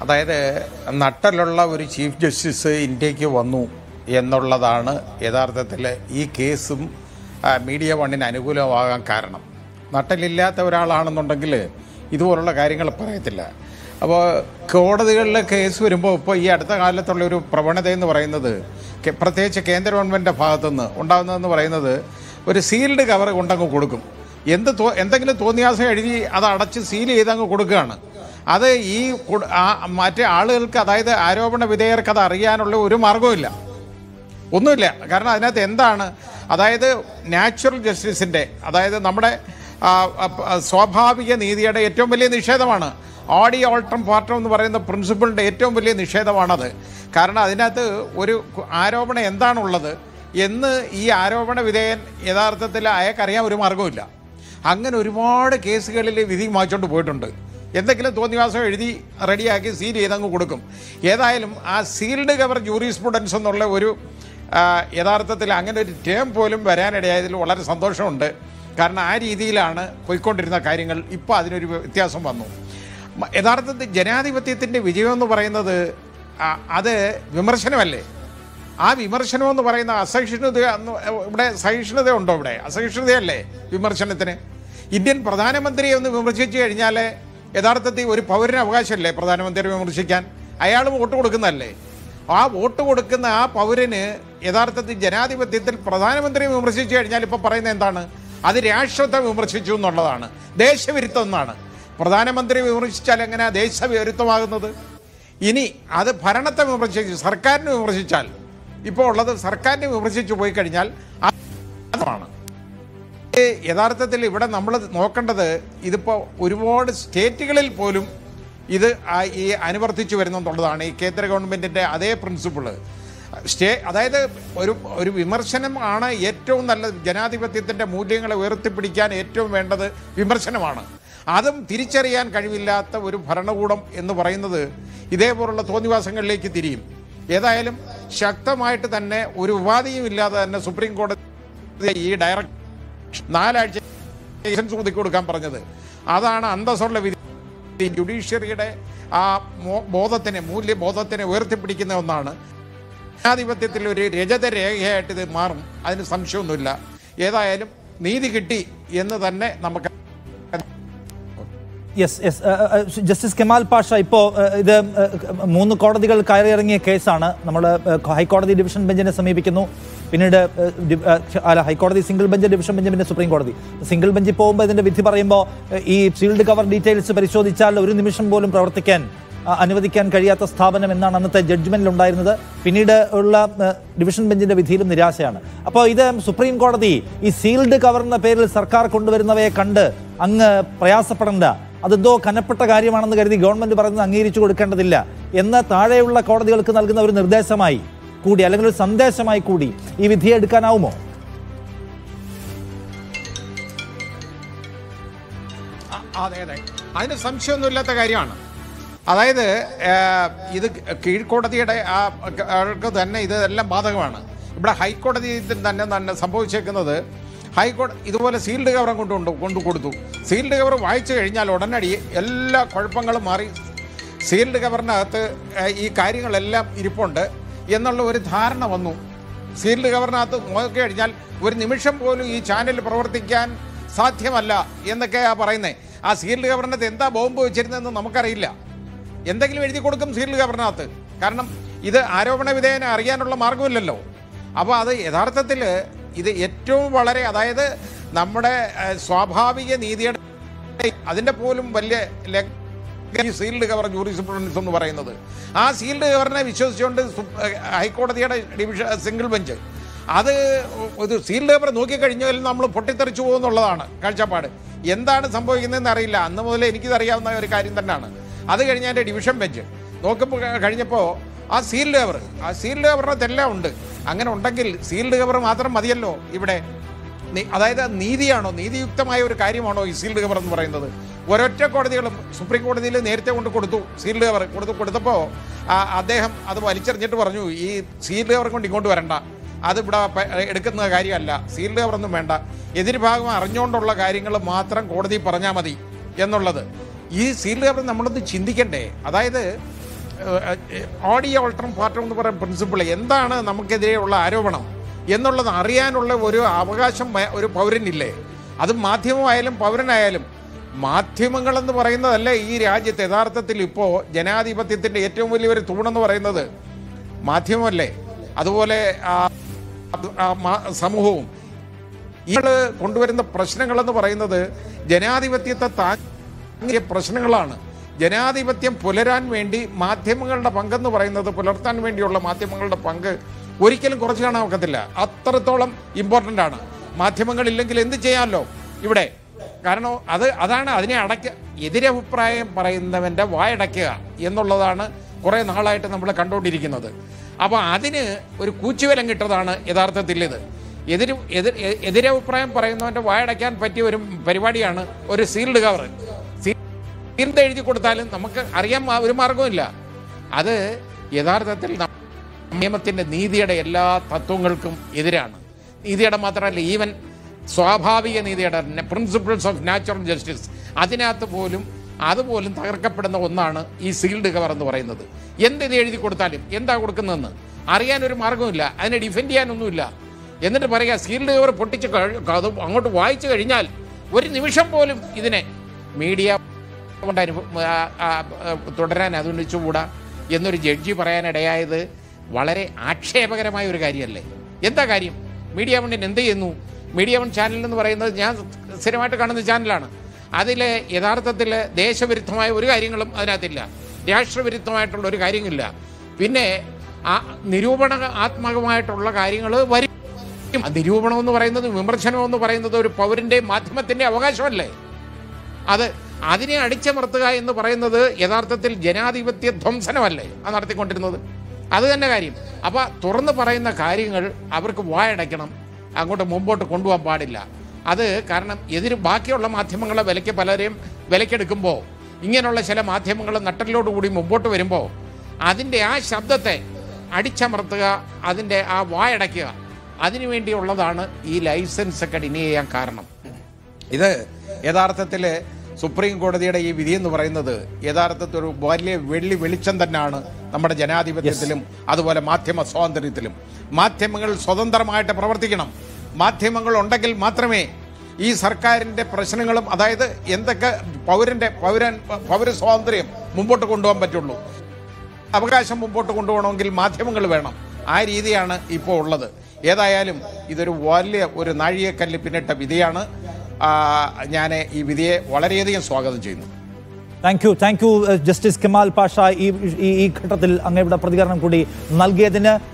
അതായത് നട്ടലുള്ള ഒരു chief justice ഇന്ത്യക്ക് വന്നു എന്നുള്ളതാണ് യഥാർത്ഥത്തിൽ ഈ കേസും ആ, മീഡിയ വണ്ണിന് അനുകൂലമാകാൻ കാരണം നട്ടലില്ലാത്ത ഒരാളാണെന്നുണ്ടെങ്കിൽ ഇതുപോലുള്ള കാര്യങ്ങൾ പറയത്തില്ല അപ്പോൾ കോടതികളിലെ കേസ് വരുമ്പോൾ ഇപ്പോൾ ഈ അടുത്ത കാലത്തുള്ള ഒരു പ്രവണത എന്ന് പറയുന്നത് കെ- പ്രത്യേകിച്ച് കേന്ദ്ര ഗവൺമെൻറ്റിൻ്റെ ഭാഗത്തുനിന്ന് ഉണ്ടാകുന്നതെന്ന് പറയുന്നത് ഒരു സീൽഡ് കവർ കൊണ്ടങ്ങ് കൊടുക്കും എന്ത് തോ എന്തെങ്കിലും തോന്നിയാസം എഴുതി അത് അടച്ച് സീൽ ചെയ്ത് അങ്ങ് കൊടുക്കുകയാണ് അത് ഈ കുട- ആ മറ്റേ ആളുകൾക്ക് അതായത് ആരോപണ വിധേയർക്ക് അത് അറിയാനുള്ള ഒരു മാർഗവുമില്ല ഒന്നുമില്ല കാരണം അതിനകത്ത് എന്താണ് അതായത് നാച്ചുറൽ ജസ്റ്റിസിൻ്റെ അതായത് നമ്മുടെ ആ, ആ, ആ, സ്വാഭാവിക നീതിയുടെ ഏറ്റവും വലിയ നിഷേധമാണ് ഓഡി ഓൾട്ടം പാർട്ടം എന്ന് പറയുന്ന പ്രിൻസിപ്പിളിൻ്റെ ഏറ്റവും വലിയ നിഷേധമാണത് കാരണം അതിനകത്ത് ഒരു കു- ആരോപണം എന്താണുള്ളത് എന്ന് ഈ ആരോപണ വിധേയൻ യഥാർത്ഥത്തിൽ അയാൾക്കറിയാൻ ഒരു മാർഗവുമില്ല അങ്ങനെ ഒരുപാട് കേസുകളിൽ വിധി മാറ്റിക്കൊണ്ട് പോയിട്ടുണ്ട് എന്തെങ്കിലും തോന്നിവാസം എഴുതി റെഡിയാക്കി സീൽ ചെയ്തങ്ങ് കൊടുക്കും ഏതായാലും ആ സീൽഡ് കവർ ജൂറിസ്പ്രുഡൻസ് എന്നുള്ള ഒരു ആ, യഥാർത്ഥത്തിൽ അങ്ങനെ ഒരു ടേം പോലും വരാനിടയായതിൽ വളരെ സന്തോഷമുണ്ട് കാരണം ആ രീതിയിലാണ് പോയിക്കൊണ്ടിരുന്ന കാര്യങ്ങൾ ഇപ്പോൾ അതിനൊരു വ്യത്യാസം വന്നു മ- യഥാർത്ഥത്തിൽ ജനാധിപത്യത്തിൻ്റെ വിജയം എന്ന് പറയുന്നത് ആ, അത് വിമർശനമല്ലേ ആ വിമർശനം എന്ന് പറയുന്ന അസഹിഷ്ണുത എന്ന് ഇവിടെ സഹിഷ്ണുത ഉണ്ടോ ഇവിടെ അസഹിഷ്ണുതയല്ലേ വിമർശനത്തിന് ഇന്ത്യൻ പ്രധാനമന്ത്രിയെ ഒന്ന് വിമർശിച്ചു കഴിഞ്ഞാൽ യഥാർത്ഥത്തിൽ ഒരു പൗരന് അവകാശമല്ലേ പ്രധാനമന്ത്രിയെ വിമർശിക്കാൻ അയാൾ വോട്ട് കൊടുക്കുന്നതല്ലേ ആ വോട്ട് കൊടുക്കുന്ന ആ പൗരന് യഥാർത്ഥത്തിൽ ജനാധിപത്യത്തിൽ പ്രധാനമന്ത്രിയെ വിമർശിച്ചു കഴിഞ്ഞാൽ ഇപ്പോൾ പറയുന്നത് എന്താണ് അത് രാഷ്ട്രത്തെ വിമർശിച്ചു എന്നുള്ളതാണ് ദേശവിരുദ്ധം എന്നാണ് പ്രധാനമന്ത്രി വിമർശിച്ചാൽ എങ്ങനെയാ ദേശവിരുദ്ധമാകുന്നത് ഇനി അത് ഭരണത്തെ വിമർശിച്ച് സർക്കാരിനെ വിമർശിച്ചാൽ ഇപ്പോൾ ഉള്ളത് സർക്കാരിനെ വിമർശിച്ചു പോയി കഴിഞ്ഞാൽ അതാണ് ഇത് യഥാർത്ഥത്തിൽ ഇവിടെ നമ്മൾ നോക്കേണ്ടത് ഇതിപ്പോൾ ഒരുപാട് സ്റ്റേറ്റുകളിൽ പോലും ഇത് ആ- ഈ അനുവർത്തിച്ചു വരുന്നെന്നുള്ളതാണ് ഈ കേന്ദ്ര ഗവൺമെൻറ്റിൻ്റെ അതേ പ്രിൻസിപ്പിള് സ്റ്റേ അതായത് ഒരു ഒരു വിമർശനം ആണ് ഏറ്റവും നല്ല ജനാധിപത്യത്തിൻ്റെ മൂല്യങ്ങളെ ഉയർത്തിപ്പിടിക്കാൻ ഏറ്റവും വേണ്ടത് വിമർശനമാണ് അതും തിരിച്ചറിയാൻ കഴിവില്ലാത്ത ഒരു ഭരണകൂടം എന്ന് പറയുന്നത് ഇതേപോലുള്ള തോന്നിവാസങ്ങളിലേക്ക് തിരിയും ഏതായാലും ശക്തമായിട്ട് തന്നെ ഒരു ഉപാധിയും ഇല്ലാതെ തന്നെ സുപ്രീം കോടതി ഈ ഡയറക്ട് നാലാഴ്ച ലൈസൻസ് ഒതുക്കി കൊടുക്കാൻ പറഞ്ഞത് അതാണ് അന്തസ്സുള്ള വിധി ജുഡീഷ്യറിയുടെ ആ മോ- ബോധത്തിനെ മൂല്യബോധത്തിനെ ഉയർത്തിപ്പിടിക്കുന്ന ഒന്നാണ് ജനാധിപത്യത്തിൽ ഒരു രജത രേഖയായിട്ട് ഇത് മാറും അതിന് സംശയമൊന്നുമില്ല ഏതായാലും നീതി കിട്ടി എന്ന് തന്നെ നമുക്ക് yes yes justice Kemal Pasha ഇപ്പോൾ ഇത് ഏഹ്, മൂന്ന് കോടതികൾ കയറിയിറങ്ങിയ കേസാണ് നമ്മൾ ഹൈക്കോടതി ഡിവിഷൻ ബെഞ്ചിനെ സമീപിക്കുന്നു പിന്നീട് ഏഹ്, ഡി- ഏഹ്, അല്ല ഹൈക്കോടതി സിംഗിൾ ബെഞ്ച് ഡിവിഷൻ ബെഞ്ച് പിന്നെ സുപ്രീം കോടതി സിംഗിൾ ബെഞ്ചിൽ പോകുമ്പോൾ ഇതിന്റെ വിധി പറയുമ്പോൾ ഏഹ്, ഈ സീൽഡ് കവർ ഡീറ്റെയിൽസ് പരിശോധിച്ചാൽ ഒരു നിമിഷം പോലും പ്രവർത്തിക്കാൻ ആ, അനുവദിക്കാൻ കഴിയാത്ത സ്ഥാപനം എന്നാണ് അന്നത്തെ ജഡ്ജ്മെന്റിൽ ഉണ്ടായിരുന്നത് പിന്നീട് ഉള്ള ഏഹ്, ഡിവിഷൻ ബെഞ്ചിന്റെ വിധിയിലും നിരാശയാണ് അപ്പോൾ ഇത് സുപ്രീം കോടതി ഈ സീൽഡ് കവറിന്റെ പേരിൽ സർക്കാർ കൊണ്ടുവരുന്നവയെ കണ്ട് അങ്ങ് പ്രയാസപ്പെടേണ്ട അതെന്തോ കനപ്പെട്ട കാര്യമാണെന്ന് കരുതി ഗവൺമെന്റ് പറയുന്നത് അംഗീകരിച്ചു കൊടുക്കേണ്ടതില്ല എന്ന് താഴെയുള്ള കോടതികൾക്ക് നൽകുന്ന ഒരു നിർദ്ദേശമായി കൂടി അല്ലെങ്കിൽ ഒരു സന്ദേശമായി കൂടി ഈ വിധിയെ എടുക്കാനാവുമോ ആ, അതെ അതെ അതിന് സംശയമൊന്നുമില്ലാത്ത കാര്യമാണ് അതായത് ഏഹ്, ഇത് കീഴ്ക്കോടതിയുടെ ആ ആൾക്ക് തന്നെ ഇതെല്ലാം ബാധകമാണ് ഇവിടെ ഹൈക്കോടതിയിൽ തന്നെ തന്നെ സംഭവിച്ചേക്കുന്നത് ഹൈക്കോടതി ഇതുപോലെ സീൽഡ് കവർ കൊണ്ട് കൊണ്ടു കൊടുത്തു സീൽഡ് കവർ വായിച്ചു കഴിഞ്ഞാൽ ഉടനടി എല്ലാ കുഴപ്പങ്ങളും മാറി സീൽഡ് കവറിനകത്ത് ഏഹ്, ഈ കാര്യങ്ങളെല്ലാം ഇരിപ്പുണ്ട് എന്നുള്ള ഒരു ധാരണ വന്നു സീൽഡ് കവറിനകത്ത് നോക്കി കഴിഞ്ഞാൽ ഒരു നിമിഷം പോലും ഈ ചാനൽ പ്രവർത്തിക്കാൻ സാധ്യമല്ല എന്നൊക്കെയാ പറയുന്നത് ആ സീൽഡ് കവറിനകത്ത് എന്താ ബോംബ് വെച്ചിരുന്നതെന്ന് നമുക്കറിയില്ല എന്തെങ്കിലും എഴുതി കൊടുക്കും സീൽഡ് കവറിനകത്ത് കാരണം ഇത് ആരോപണ വിധേയനെ അറിയാനുള്ള മാർഗമില്ലല്ലോ അപ്പോൾ അത് യഥാർത്ഥത്തിൽ ഇത് ഏറ്റവും വളരെ അതായത് നമ്മുടെ ഏഹ്, സ്വാഭാവിക നീതിയുടെ അതിൻ്റെ പോലും വലിയ ലെ- ഈ സീൽഡ് കവർ ജൂറിസ്പ്രുഡൻസ് എന്ന് പറയുന്നത് ആ സീൽഡ് കവറിനെ വിശ്വസിച്ചുകൊണ്ട് സു- ഏഹ് ഹൈക്കോടതിയുടെ ഡിവിഷൻ സിംഗിൾ ബെഞ്ച് അത് ഒരു സീൽഡ് കവർ നോക്കിക്കഴിഞ്ഞാൽ നമ്മൾ പൊട്ടിത്തെറിച്ചു പോകുന്നുള്ളതാണ് കാഴ്ചപ്പാട് എന്താണ് സംഭവിക്കുന്നതെന്ന് അറിയില്ല അന്ന് മുതലേ എനിക്കിതറിയാവുന്ന ഒരു കാര്യം തന്നെയാണ് അത് കഴിഞ്ഞ് എൻ്റെ ഡിവിഷൻ ബെഞ്ച് നോക്കുമ്പോൾ കഴിഞ്ഞപ്പോൾ ആ സീൽഡ് കവർ ആ സീൽഡ് കവറിനകത്ത് എല്ലാം ഉണ്ട് അങ്ങനെ ഉണ്ടെങ്കിൽ സീൽഡ് കവർ മാത്രം മതിയല്ലോ ഇവിടെ നി- അതായത് നീതിയാണോ നീതിയുക്തമായ ഒരു കാര്യമാണോ ഈ സീൽഡ് കവർ എന്ന് പറയുന്നത് ഒരൊറ്റ കോടതികളും സുപ്രീം കോടതിയിൽ നേരത്തെ കൊണ്ട് കൊടുത്തു സീൽഡ് കവർ കൊടുത്തു കൊടുത്തപ്പോൾ അദ്ദേഹം അത് വലിച്ചെറിഞ്ഞിട്ട് പറഞ്ഞു ഈ സീൽഡ് കവർ കൊണ്ട് ഇങ്ങോട്ട് വരണ്ട അത് ഇവിടെ പ- എടുക്കുന്ന കാര്യമല്ല സീൽഡ് കവറൊന്നും വേണ്ട എതിർഭാഗം അറിഞ്ഞുകൊണ്ടുള്ള കാര്യങ്ങൾ മാത്രം കോടതി പറഞ്ഞാൽ മതി എന്നുള്ളത് ഈ സീൽഡ് കവർ നമ്മളൊന്ന് ചിന്തിക്കണ്ടേ അതായത് ഓഡിയോ ഓൾട്ടർ പാർട്ടം എന്ന് പറയുന്ന പ്രിൻസിപ്പിൾ എന്താണ് നമുക്കെതിരെയുള്ള ആരോപണം എന്നുള്ളത് അറിയാനുള്ള ഒരു അവകാശം വ- ഒരു പൗരനില്ലേ അത് മാധ്യമമായാലും പൗരനായാലും മാധ്യമങ്ങളെന്ന് പറയുന്നതല്ല ഈ രാജ്യത്ത് യഥാർത്ഥത്തിൽ ഇപ്പോൾ ജനാധിപത്യത്തിൻ്റെ ഏറ്റവും വലിയൊരു തൂണെന്ന് പറയുന്നത് മാധ്യമമല്ലേ അതുപോലെ ആ, ആ, മാ- സമൂഹവും ഇയാൾ കൊണ്ടുവരുന്ന പ്രശ്നങ്ങളെന്ന് പറയുന്നത് ജനാധിപത്യത്തെ താങ്ങിയ പ്രശ്നങ്ങളാണ് ജനാധിപത്യം പുലരാൻ വേണ്ടി മാധ്യമങ്ങളുടെ പങ്കെന്ന് പറയുന്നത് പുലർത്താൻ വേണ്ടിയുള്ള മാധ്യമങ്ങളുടെ പങ്ക് ഒരിക്കലും കുറച്ച് കാണാൻ ഒക്കത്തില്ല അത്രത്തോളം ഇമ്പോർട്ടൻ്റ് ആണ് മാധ്യമങ്ങളില്ലെങ്കിൽ എന്ത് ചെയ്യാമല്ലോ ഇവിടെ കാരണം അത് അതാണ് അതിനെ അടയ്ക്ക എതിരഭിപ്രായം പറയുന്നവൻ്റെ വായടയ്ക്കുക എന്നുള്ളതാണ് കുറേ നാളായിട്ട് നമ്മൾ കണ്ടുകൊണ്ടിരിക്കുന്നത് അപ്പോൾ അതിന് ഒരു കൂച്ചുവിലം കിട്ടതാണ് യഥാർത്ഥത്തിൽ ഇത് എതിര് എതിർ എ- എതിരഭിപ്രായം പറയുന്നവൻ്റെ വായടയ്ക്കാൻ പറ്റിയ ഒരു പരിപാടിയാണ് ഒരു സീൽഡ് കവർ സീൽഡ് എഴുതി കൊടുത്താലും നമുക്ക് അറിയാൻ മാ- ഒരു മാർഗവുമില്ല അത് യഥാർത്ഥത്തിൽ ന- നിയമത്തിൻ്റെ നീതിയുടെ എല്ലാ തത്വങ്ങൾക്കും എതിരാണ് നീതിയുടെ മാത്രമല്ല ഈവൻ സ്വാഭാവിക നീതിയുടെ പ്രിൻസിപ്പിൾസ് ഓഫ് നാച്ചുറൽ ജസ്റ്റിസ് അതിനകത്ത് പോലും അതുപോലും തകർക്കപ്പെടുന്ന ഒന്നാണ് ഈ സീൽഡ് കവർ എന്ന് പറയുന്നത് എന്ത് എഴുതി കൊടുത്താലും എന്താ കൊടുക്കുന്നതെന്ന് അറിയാനൊരു മാർഗവുമില്ല അതിനെ ഡിഫെൻഡ് ചെയ്യാനൊന്നുമില്ല എന്നിട്ട് പറയുക സീൽഡ് കവർ പൊട്ടിച്ച് കഴി- അത് അങ്ങോട്ട് വായിച്ചു കഴിഞ്ഞാൽ ഒരു നിമിഷം പോലും ഇതിനെ മീഡിയ കൊണ്ട് അനുഭവ ആ, ആ, ആ, തുടരാൻ അനുവദിച്ചുകൂടാ എന്നൊരു ജഡ്ജി പറയാനിടയായത് വളരെ ആക്ഷേപകരമായ ഒരു കാര്യമല്ലേ എന്താ കാര്യം മീഡിയ വണ്ണിന് എന്ത് ചെയ്യുന്നു മീഡിയ വൺ ചാനൽ എന്ന് പറയുന്നത് ഞാൻ സ്ഥിരമായിട്ട് കാണുന്ന ചാനലാണ് അതിൽ യഥാർത്ഥത്തിൽ ദേശവിരുദ്ധമായ ഒരു കാര്യങ്ങളും അതിനകത്തില്ല രാഷ്ട്രവിരുദ്ധമായിട്ടുള്ള ഒരു കാര്യമില്ല പിന്നെ ആ നിരൂപണ ആത്മകമായിട്ടുള്ള കാര്യങ്ങൾ വരും ആ നിരൂപണം എന്ന് പറയുന്നത് വിമർശനം എന്ന് പറയുന്നത് ഒരു പൗരന്റെ മാധ്യമത്തിന്റെ അവകാശമല്ലേ അത് അതിനെ അടിച്ചമർത്തുക എന്ന് പറയുന്നത് യഥാർത്ഥത്തിൽ ജനാധിപത്യ ധ്വംസനമല്ലേ അത് നടത്തിക്കൊണ്ടിരുന്നത് അത് തന്നെ കാര്യം അപ്പൊ തുറന്ന് പറയുന്ന കാര്യങ്ങൾ അവർക്ക് വായടയ്ക്കണം അങ്ങോട്ട് മുമ്പോട്ട് കൊണ്ടുപോകാൻ പാടില്ല അത് കാരണം എതിര് ബാക്കിയുള്ള മാധ്യമങ്ങളെ വിലയ്ക്ക് പലരെയും വിലക്കെടുക്കുമ്പോൾ ഇങ്ങനെയുള്ള ചില മാധ്യമങ്ങൾ നട്ടലിലോടുകൂടി മുമ്പോട്ട് വരുമ്പോൾ അതിൻ്റെ ആ ശബ്ദത്തെ അടിച്ചമർത്തുക അതിൻ്റെ ആ വായടയ്ക്കുക അതിനു വേണ്ടിയുള്ളതാണ് ഈ ലൈസൻസ് ഒക്കെ ഡിനേ ചെയ്യാൻ കാരണം ഇത് യഥാർത്ഥത്തിൽ സുപ്രീം കോടതിയുടെ ഈ വിധി എന്ന് പറയുന്നത് യഥാർത്ഥത്തിൽ ഒരു വലിയ വെള്ളി വെളിച്ചം തന്നെയാണ് നമ്മുടെ ജനാധിപത്യത്തിലും അതുപോലെ മാധ്യമ സ്വാതന്ത്ര്യത്തിലും മാധ്യമങ്ങൾ സ്വതന്ത്രമായിട്ട് പ്രവർത്തിക്കണം മാധ്യമങ്ങൾ ഉണ്ടെങ്കിൽ മാത്രമേ ഈ സർക്കാരിൻ്റെ പ്രശ്നങ്ങളും അതായത് എന്തൊക്കെ പൗരൻ്റെ പൗരൻ പൗര സ്വാതന്ത്ര്യം മുമ്പോട്ട് കൊണ്ടുപോകാൻ പറ്റുള്ളൂ അവകാശം മുമ്പോട്ട് കൊണ്ടുപോകണമെങ്കിൽ മാധ്യമങ്ങൾ വേണം ആ രീതിയാണ് ഇപ്പോൾ ഉള്ളത് ഏതായാലും ഇതൊരു വലിയ ഒരു നാഴികക്കല്ല് പിന്നിട്ട വിധിയാണ് ഞാൻ ഈ വിധിയെ വളരെയധികം സ്വാഗതം ചെയ്യുന്നു thank you thank you justice Kemal Pasha ഈ ഈ- ഈ ഘട്ടത്തിൽ അങ്ങയുടെ പ്രതികരണം കൂടി നൽകിയതിന്